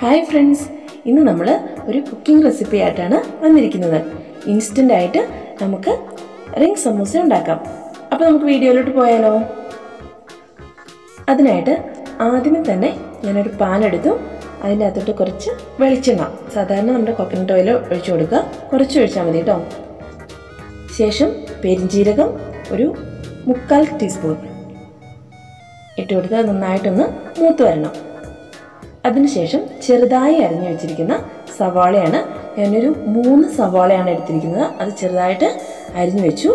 hi friends ഇന്ന് നമ്മൾ ഒരു കുക്കിംഗ് റെസിപ്പി ആയിട്ടാണ് വന്നിരിക്കുന്നത് ഇൻസ്റ്റൻ്റ് ആയിട്ട് നമുക്ക് റിംഗ് സമൂസ ഉണ്ടാക്കാം അപ്പോൾ നമുക്ക് വീഡിയോയിലോട്ട് പോയാലോ അതിനായിട്ട് ആദ്യമേ തന്നെ ഞാനൊരു പാൻ എടുത്തു അതിൻ്റെ അകത്തോട്ട് കുറച്ച് വെളിച്ചെണ്ണ സാധാരണ നമ്മുടെ കോക്കനട്ട് ഓയിൽ ഒഴിച്ചു കൊടുക്കുക കുറച്ച് ഒഴിച്ചാൽ മതി കേട്ടോ ശേഷം പെരിഞ്ജീരകം ഒരു മുക്കാൽ ടീസ്പൂൺ ഇട്ട് കൊടുത്ത് അത് നന്നായിട്ടൊന്ന് മൂത്ത് വരണം അതിനുശേഷം ചെറുതായി അരിഞ്ഞു വെച്ചിരിക്കുന്ന സവാളയാണ് ഞാനൊരു മൂന്ന് സവാളയാണ് എടുത്തിരിക്കുന്നത് അത് ചെറുതായിട്ട് അരിഞ്ഞു വെച്ചു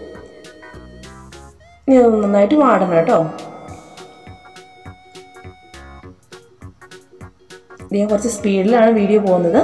ഇനി അത് നന്നായിട്ട് വാടണം കേട്ടോ ഞാൻ കുറച്ച് സ്പീഡിലാണ് വീഡിയോ പോകുന്നത്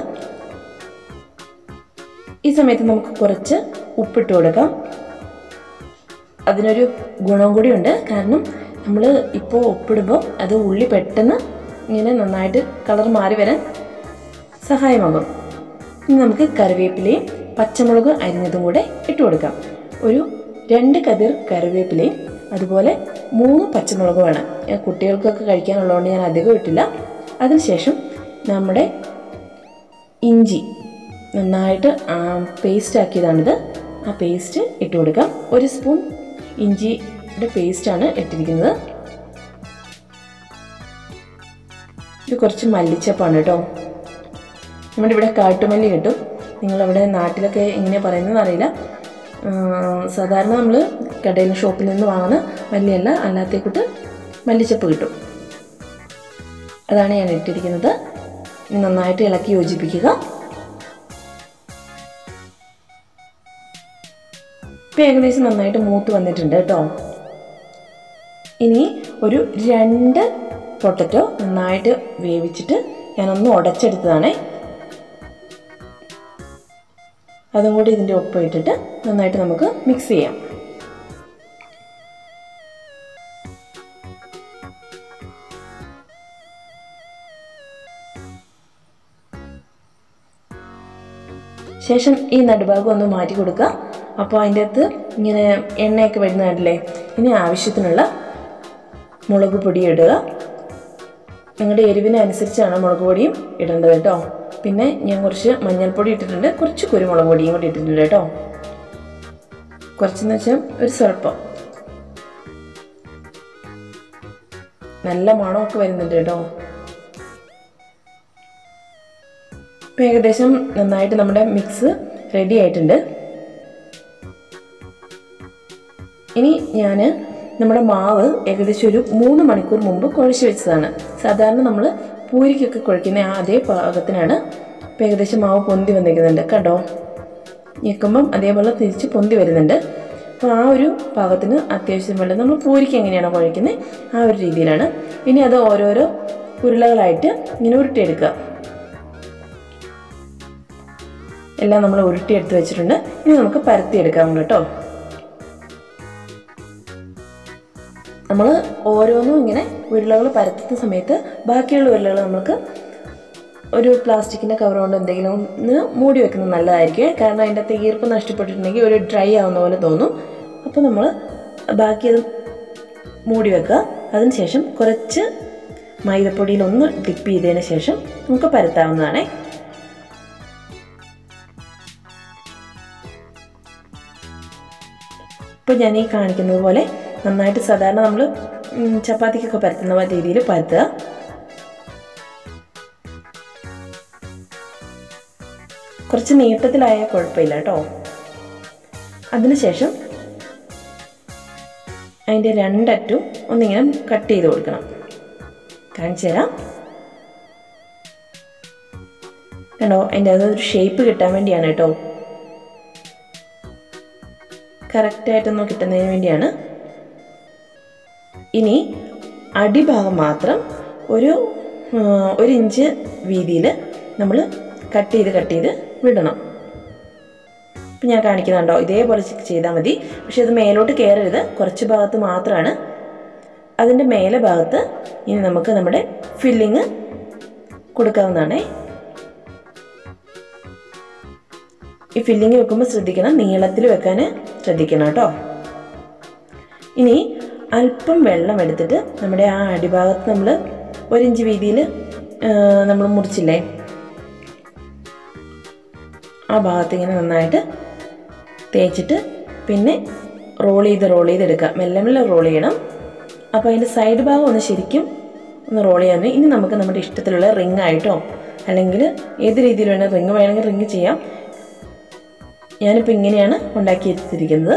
ഈ സമയത്ത് നമുക്ക് കുറച്ച് ഉപ്പിട്ട് കൊടുക്കാം അതിനൊരു ഗുണം കൂടിയുണ്ട് കാരണം നമ്മൾ ഇപ്പോൾ ഉപ്പിടുമ്പോൾ അത് ഉള്ളി പെട്ടെന്ന് ഇങ്ങനെ നന്നായിട്ട് കളർ മാറി വരാൻ സഹായമാകും ഇനി നമുക്ക് കറിവേപ്പിലയും പച്ചമുളക് അരിഞ്ഞതും കൂടെ ഇട്ട് കൊടുക്കാം ഒരു രണ്ട് കതിർ കറിവേപ്പിലയും അതുപോലെ മൂന്ന് പച്ചമുളകുമാണ് കുട്ടികൾക്കൊക്കെ കഴിക്കാനുള്ളതുകൊണ്ട് ഞാൻ അധികം ഇട്ടില്ല അതിനുശേഷം നമ്മുടെ ഇഞ്ചി നന്നായിട്ട് പേസ്റ്റ് ആക്കിയതാണിത് ആ പേസ്റ്റ് ഇട്ട് കൊടുക്കാം ഒരു സ്പൂൺ ഇഞ്ചിയുടെ പേസ്റ്റാണ് ഇട്ടിരിക്കുന്നത് ഇത് കുറച്ച് മല്ലിച്ചപ്പാണ് കേട്ടോ നമ്മുടെ ഇവിടെ കാട്ടുമല്ലി കിട്ടും നിങ്ങളവിടെ നാട്ടിലൊക്കെ എങ്ങനെ പറയുന്നതെന്ന് അറിയില്ല സാധാരണ നമ്മൾ കടയിൽ ഷോപ്പിൽ നിന്ന് വാങ്ങുന്ന മല്ലിയല്ല അല്ലാത്തേ കൂട്ട് മല്ലിച്ചപ്പ് കിട്ടും അതാണ് ഞാൻ ഇട്ടിരിക്കുന്നത് നന്നായിട്ട് ഇളക്കി യോജിപ്പിക്കുക ഇപ്പം ഏകദേശം നന്നായിട്ട് മൂത്ത് വന്നിട്ടുണ്ട് കേട്ടോ ഇനി ഒരു രണ്ട് പൊട്ടറ്റോ നന്നായിട്ട് വേവിച്ചിട്ട് ഞാനൊന്ന് ഉടച്ചെടുത്തതാണേ അതും കൂടി ഇതിൻ്റെ ഒപ്പം ഇട്ടിട്ട് നന്നായിട്ട് നമുക്ക് മിക്സ് ചെയ്യാം ശേഷം ഈ നടുഭാഗം ഒന്ന് മാറ്റി കൊടുക്കുക അപ്പോൾ അതിൻ്റെ അകത്ത് ഇങ്ങനെ എണ്ണയൊക്കെ വരുന്ന കണ്ടില്ലേ ഇനി ആവശ്യത്തിനുള്ള മുളക് പൊടി ഇടുക നിങ്ങളുടെ എരിവിനനുസരിച്ചാണ് മുളക് പൊടിയും ഇടേണ്ടത് കേട്ടോ പിന്നെ ഞാൻ കുറച്ച് മഞ്ഞൾപ്പൊടി ഇട്ടിട്ടുണ്ട് കുറച്ച് കുരുമുളക് പൊടിയും കൂടി ഇട്ടിട്ടുണ്ട് കേട്ടോ കുറച്ചെന്ന് വെച്ചാൽ ഒരു സ്വല്പം നല്ല മണമൊക്കെ വരുന്നുണ്ട് കേട്ടോ ഇപ്പം ഏകദേശം നന്നായിട്ട് നമ്മുടെ മിക്സ് റെഡി ആയിട്ടുണ്ട് ഇനി ഞാൻ നമ്മുടെ മാവ് ഏകദേശം ഒരു മൂന്ന് മണിക്കൂർ മുമ്പ് കുഴച്ച് വെച്ചതാണ് സാധാരണ നമ്മൾ പൂരിക്കൊക്കെ കുഴക്കുന്ന ആ അതേ പാകത്തിനാണ് ഇപ്പം ഏകദേശം മാവ് പൊന്തി വന്നിരിക്കുന്നുണ്ട് കണ്ടോ ഞെക്കുമ്പം അതേപോലെ തിരിച്ച് പൊന്തി വരുന്നുണ്ട് അപ്പോൾ ആ ഒരു പാകത്തിന് അത്യാവശ്യം വേണ്ടത് നമ്മൾ പൂരിക്ക് എങ്ങനെയാണോ കുഴക്കുന്നത് ആ ഒരു രീതിയിലാണ് ഇനി അത് ഓരോരോ ഉരുളകളായിട്ട് ഇങ്ങനെ ഉരുട്ടിയെടുക്കുക എല്ലാം നമ്മൾ ഉരുട്ടിയെടുത്ത് വെച്ചിട്ടുണ്ട് ഇനി നമുക്ക് പരത്തിയെടുക്കാം കേട്ടോ നമ്മൾ ഓരോന്നും ഇങ്ങനെ ഉരുളകൾ പരത്തുന്ന സമയത്ത് ബാക്കിയുള്ള ഉരുളകൾ നമുക്ക് ഒരു പ്ലാസ്റ്റിക്കിൻ്റെ കവർ കൊണ്ട് എന്തെങ്കിലും ഒന്ന് മൂടി വെക്കുന്നത് നല്ലതായിരിക്കും കാരണം അതിൻ്റെ അകത്ത് ഈർപ്പ് നഷ്ടപ്പെട്ടിട്ടുണ്ടെങ്കിൽ ഒരു ഡ്രൈ ആവുന്ന പോലെ തോന്നും അപ്പോൾ നമ്മൾ ബാക്കി അത് മൂടി വെക്കുക അതിനുശേഷം കുറച്ച് മൈദപ്പൊടിയിൽ ഒന്ന് ഡിപ്പ് ചെയ്തതിന് ശേഷം നമുക്ക് പരത്താവുന്നതാണേ ഇപ്പോൾ ഞാൻ ഈ കാണിക്കുന്നത് പോലെ നന്നായിട്ട് സാധാരണ നമ്മൾ ചപ്പാത്തിക്കൊക്കെ പരത്തുന്ന രീതിയിൽ പരത്തുക കുറച്ച് നീട്ടത്തിലായാൽ കുഴപ്പമില്ല കേട്ടോ അതിനുശേഷം അതിൻ്റെ രണ്ടറ്റും ഒന്നിങ്ങനെ കട്ട് ചെയ്ത് കൊടുക്കണം കാണിച്ചു തരാം കണ്ടോ അതിൻ്റെ അതൊരു ഷേപ്പ് കിട്ടാൻ വേണ്ടിയാണ് കേട്ടോ കറക്റ്റായിട്ടൊന്ന് കിട്ടുന്നതിന് വേണ്ടിയാണ് ഇനി അടിഭാഗം മാത്രം ഒരു ഒരു ഇഞ്ച് വീതിയിൽ നമ്മൾ കട്ട് ചെയ്ത് കട്ട് ചെയ്ത് വിടണം ഇപ്പം ഞാൻ കാണിക്കുന്നുണ്ടോ ഇതേപോലെ ചെയ്താൽ മതി പക്ഷേ ഇത് മേലോട്ട് കയറരുത് കുറച്ച് ഭാഗത്ത് മാത്രമാണ് അതിൻ്റെ മേലെ ഭാഗത്ത് ഇനി നമുക്ക് നമ്മുടെ ഫില്ലിങ് കൊടുക്കാവുന്നതാണേ ഈ ഫില്ലിങ് വെക്കുമ്പോൾ ശ്രദ്ധിക്കണം നീളത്തിൽ വെക്കാൻ ശ്രദ്ധിക്കണം കേട്ടോ ഇനി അല്പം വെള്ളം എടുത്തിട്ട് നമ്മുടെ ആ അടിഭാഗത്ത് നമ്മൾ ഒരു ഇഞ്ച് വീതിയിൽ നമ്മൾ മുറിച്ചില്ലേ ആ ഭാഗത്ത് ഇങ്ങനെ നന്നായിട്ട് തേച്ചിട്ട് പിന്നെ റോൾ ചെയ്ത് റോൾ ചെയ്തെടുക്കുക മെല്ലെ മെല്ലെ റോൾ ചെയ്യണം അപ്പോൾ അതിൻ്റെ സൈഡ് ഭാഗം ഒന്ന് ശരിക്കും ഒന്ന് റോൾ ചെയ്യാൻ ഇനി നമുക്ക് നമ്മുടെ ഇഷ്ടത്തിലുള്ള റിങ് ആയിട്ടോ അല്ലെങ്കിൽ ഏത് രീതിയിൽ വേണമെങ്കിൽ റിങ് വേണമെങ്കിൽ റിങ് ചെയ്യാം ഞാനിപ്പോൾ ഇങ്ങനെയാണ് ഉണ്ടാക്കി എടുത്തിരിക്കുന്നത്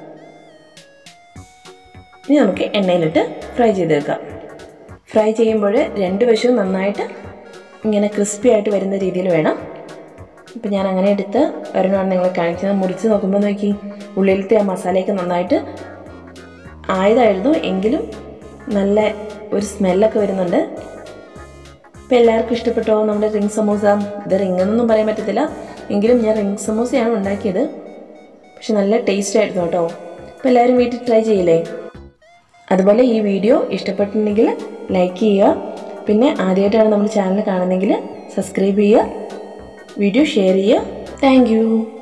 ഇനി നമുക്ക് എണ്ണയിലിട്ട് ഫ്രൈ ചെയ്തെടുക്കാം ഫ്രൈ ചെയ്യുമ്പോൾ രണ്ട് വശവും നന്നായിട്ട് ഇങ്ങനെ ക്രിസ്പി ആയിട്ട് വരുന്ന രീതിയിൽ വേണം ഇപ്പം ഞാൻ അങ്ങനെ എടുത്ത് ഒരെണ്ണമാണ് നിങ്ങളെ കാണിക്കുന്നത് മുറിച്ച് നോക്കുമ്പോൾ നോക്കി ഉള്ളിലത്തെ ആ മസാലയൊക്കെ നന്നായിട്ട് ആയതായിരുന്നു എങ്കിലും നല്ല ഒരു സ്മെല്ലൊക്കെ വരുന്നുണ്ട് ഇപ്പം എല്ലാവർക്കും ഇഷ്ടപ്പെട്ടോ നമ്മുടെ റിംഗ് സമൂസ ഇത് റിംഗ് എന്നൊന്നും പറയാൻ പറ്റത്തില്ല എങ്കിലും ഞാൻ റിംഗ് സമൂസയാണ് ഉണ്ടാക്കിയത് പക്ഷെ നല്ല ടേസ്റ്റ് ആയിരുന്നു കേട്ടോ അപ്പോൾ എല്ലാവരും വീട്ടിൽ ട്രൈ ചെയ്യില്ലേ അതുപോലെ ഈ വീഡിയോ ഇഷ്ടപ്പെട്ടിട്ടുണ്ടെങ്കിൽ ലൈക്ക് ചെയ്യുക പിന്നെ ആദ്യമായിട്ടാണ് നമ്മൾ ചാനൽ കാണുന്നതെങ്കിൽ സബ്സ്ക്രൈബ് ചെയ്യുക വീഡിയോ ഷെയർ ചെയ്യുക താങ്ക്